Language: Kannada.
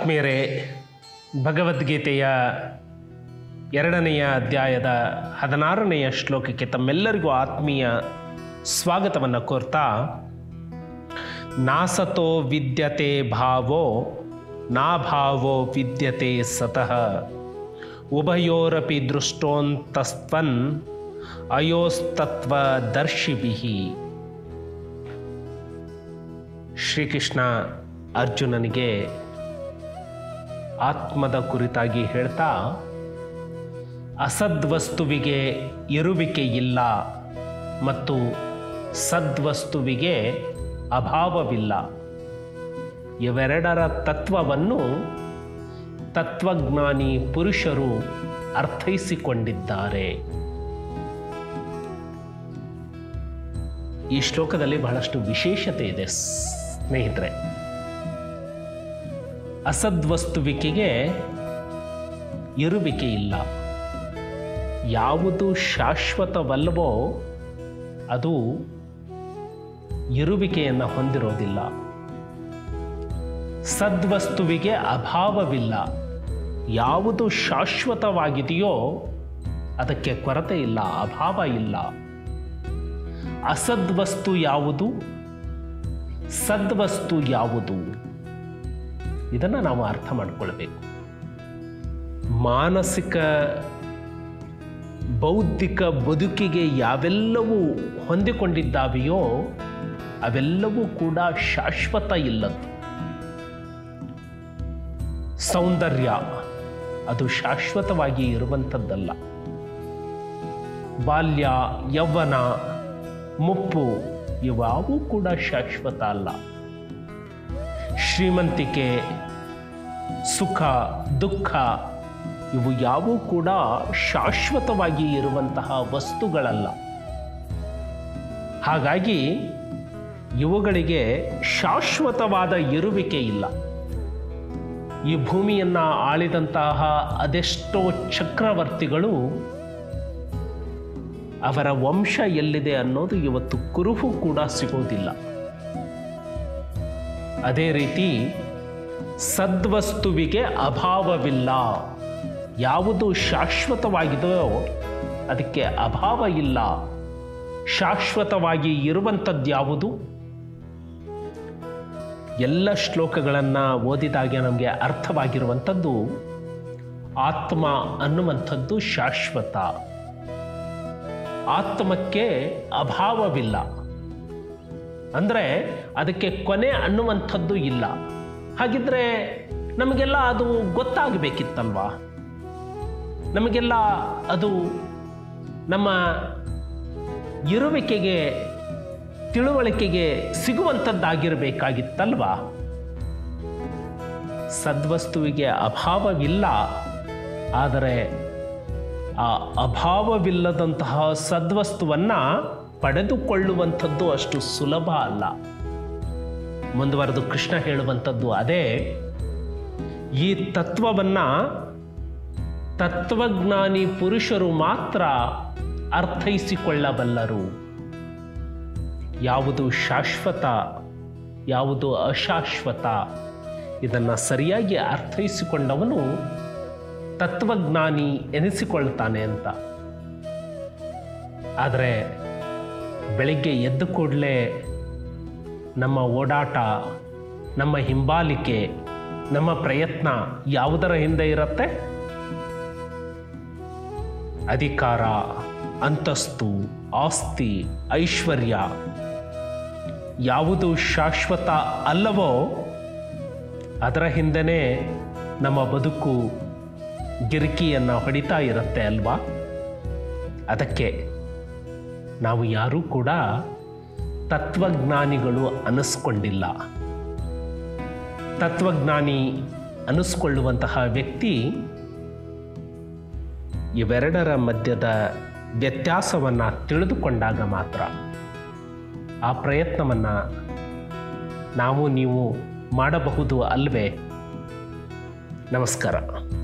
ಆತ್ಮೀಯರೇ ಭಗವದ್ಗೀತೆಯ ಎರಡನೆಯ ಅಧ್ಯಾಯದ ಹದಿನಾರನೆಯ ಶ್ಲೋಕಕ್ಕೆ ತಮ್ಮೆಲ್ಲರಿಗೂ ಆತ್ಮೀಯ ಸ್ವಾಗತವನ್ನು ಕೋರ್ತಾ ನಾಸತೋ ವಿದ್ಯತೆ ಭಾವೋ ನಾಭಾವೋ ವಿದ್ಯತೆ ಸತಃ ಉಭಯೋರಪಿ ದೃಷ್ಟೋಂತಸ್ತ್ವನ್ ಅಯೋಸ್ತತ್ವದರ್ಶಿಭಿ ಶ್ರೀಕೃಷ್ಣ ಅರ್ಜುನನಿಗೆ ಆತ್ಮದ ಕುರಿತಾಗಿ ಹೇಳ್ತಾ ಅಸದ್ವಸ್ತುವಿಗೆ ಇರುವಿಕೆ ಇಲ್ಲ ಮತ್ತು ಸದ್ವಸ್ತುವಿಗೆ ಅಭಾವವಿಲ್ಲ ಇವೆರಡರ ತತ್ವವನ್ನು ತತ್ವಜ್ಞಾನಿ ಪುರುಷರು ಅರ್ಥೈಸಿಕೊಂಡಿದ್ದಾರೆ ಈ ಶ್ಲೋಕದಲ್ಲಿ ಬಹಳಷ್ಟು ವಿಶೇಷತೆ ಇದೆ ಸ್ನೇಹಿತರೆ ಅಸದ್ವಸ್ತುವಿಕೆಗೆ ಇರುವಿಕೆ ಇಲ್ಲ ಯಾವುದು ಶಾಶ್ವತವಲ್ಲವೋ ಅದು ಇರುವಿಕೆಯನ್ನು ಹೊಂದಿರೋದಿಲ್ಲ ಸದ್ವಸ್ತುವಿಗೆ ಅಭಾವವಿಲ್ಲ ಯಾವುದು ಶಾಶ್ವತವಾಗಿದೆಯೋ ಅದಕ್ಕೆ ಕೊರತೆ ಇಲ್ಲ ಅಭಾವ ಇಲ್ಲ ಅಸದ್ವಸ್ತು ಯಾವುದು ಸದ್ವಸ್ತು ಯಾವುದು ಇದನ್ನು ನಾವು ಅರ್ಥ ಮಾಡಿಕೊಳ್ಬೇಕು ಮಾನಸಿಕ ಬೌದ್ಧಿಕ ಬದುಕಿಗೆ ಯಾವೆಲ್ಲವೂ ಹೊಂದಿಕೊಂಡಿದ್ದಾವೆಯೋ ಅವೆಲ್ಲವೂ ಕೂಡ ಶಾಶ್ವತ ಇಲ್ಲದ್ದು ಸೌಂದರ್ಯ ಅದು ಶಾಶ್ವತವಾಗಿ ಇರುವಂಥದ್ದಲ್ಲ ಬಾಲ್ಯ ಯೌವನ ಮುಪ್ಪು ಇವಾವೂ ಕೂಡ ಶಾಶ್ವತ ಅಲ್ಲ ಶ್ರೀಮಂತಿಕೆ ಸುಖ ದುಃಖ ಇವು ಯಾವೂ ಕೂಡ ಶಾಶ್ವತವಾಗಿ ಇರುವಂತಹ ವಸ್ತುಗಳಲ್ಲ ಹಾಗಾಗಿ ಇವುಗಳಿಗೆ ಶಾಶ್ವತವಾದ ಇರುವಿಕೆ ಇಲ್ಲ ಈ ಭೂಮಿಯನ್ನು ಆಳಿದಂತಹ ಅದೆಷ್ಟೋ ಚಕ್ರವರ್ತಿಗಳು ಅವರ ವಂಶ ಎಲ್ಲಿದೆ ಅನ್ನೋದು ಇವತ್ತು ಕುರುಹು ಕೂಡ ಸಿಗೋದಿಲ್ಲ ಅದೇ ರೀತಿ ಸದ್ವಸ್ತುವಿಗೆ ಅಭಾವವಿಲ್ಲ ಯಾವುದು ಶಾಶ್ವತವಾಗಿದೆಯೋ ಅದಕ್ಕೆ ಅಭಾವ ಇಲ್ಲ ಶಾಶ್ವತವಾಗಿ ಇರುವಂಥದ್ದು ಯಾವುದು ಎಲ್ಲ ಶ್ಲೋಕಗಳನ್ನು ಓದಿದಾಗ ನಮಗೆ ಅರ್ಥವಾಗಿರುವಂಥದ್ದು ಆತ್ಮ ಅನ್ನುವಂಥದ್ದು ಶಾಶ್ವತ ಆತ್ಮಕ್ಕೆ ಅಭಾವವಿಲ್ಲ ಅಂದರೆ ಅದಕ್ಕೆ ಕೊನೆ ಅನ್ನುವಂಥದ್ದು ಇಲ್ಲ ಹಾಗಿದ್ರೆ ನಮಗೆಲ್ಲ ಅದು ಗೊತ್ತಾಗಬೇಕಿತ್ತಲ್ವಾ ನಮಗೆಲ್ಲ ಅದು ನಮ್ಮ ಇರುವಿಕೆಗೆ ತಿಳುವಳಿಕೆಗೆ ಸಿಗುವಂಥದ್ದಾಗಿರಬೇಕಾಗಿತ್ತಲ್ವಾ ಸದ್ವಸ್ತುವಿಗೆ ಅಭಾವವಿಲ್ಲ ಆದರೆ ಆ ಅಭಾವವಿಲ್ಲದಂತಹ ಸದ್ವಸ್ತುವನ್ನು ಪಡೆದುಕೊಳ್ಳುವಂಥದ್ದು ಅಷ್ಟು ಸುಲಭ ಅಲ್ಲ ಮುಂದುವರೆದು ಕೃಷ್ಣ ಹೇಳುವಂಥದ್ದು ಅದೇ ಈ ತತ್ವವನ್ನು ತತ್ವಜ್ಞಾನಿ ಪುರುಷರು ಮಾತ್ರ ಅರ್ಥೈಸಿಕೊಳ್ಳಬಲ್ಲರು ಯಾವುದು ಶಾಶ್ವತ ಯಾವುದು ಅಶಾಶ್ವತ ಇದನ್ನು ಸರಿಯಾಗಿ ಅರ್ಥೈಸಿಕೊಂಡವನು ತತ್ವಜ್ಞಾನಿ ಎನಿಸಿಕೊಳ್ತಾನೆ ಅಂತ ಆದರೆ ಬೆಳಿಗ್ಗೆ ಎದ್ದ ಕೂಡಲೇ ನಮ್ಮ ಓಡಾಟ ನಮ್ಮ ಹಿಂಬಾಲಿಕೆ ನಮ್ಮ ಪ್ರಯತ್ನ ಯಾವುದರ ಹಿಂದೆ ಇರುತ್ತೆ ಅಧಿಕಾರ ಅಂತಸ್ತು ಆಸ್ತಿ ಐಶ್ವರ್ಯ ಯಾವುದು ಶಾಶ್ವತ ಅಲ್ಲವೋ ಅದರ ಹಿಂದೆನೇ ನಮ್ಮ ಬದುಕು ಗಿರಿಕಿಯನ್ನು ಹೊಡಿತಾ ಇರುತ್ತೆ ಅಲ್ವಾ ಅದಕ್ಕೆ ನಾವು ಯಾರೂ ಕೂಡ ತತ್ವಜ್ಞಾನಿಗಳು ಅನಿಸ್ಕೊಂಡಿಲ್ಲ ತತ್ವಜ್ಞಾನಿ ಅನಿಸ್ಕೊಳ್ಳುವಂತಹ ವ್ಯಕ್ತಿ ಇವೆರಡರ ಮಧ್ಯದ ವ್ಯತ್ಯಾಸವನ್ನು ತಿಳಿದುಕೊಂಡಾಗ ಮಾತ್ರ ಆ ಪ್ರಯತ್ನವನ್ನು ನಾವು ನೀವು ಮಾಡಬಹುದು ಅಲ್ವೇ ನಮಸ್ಕಾರ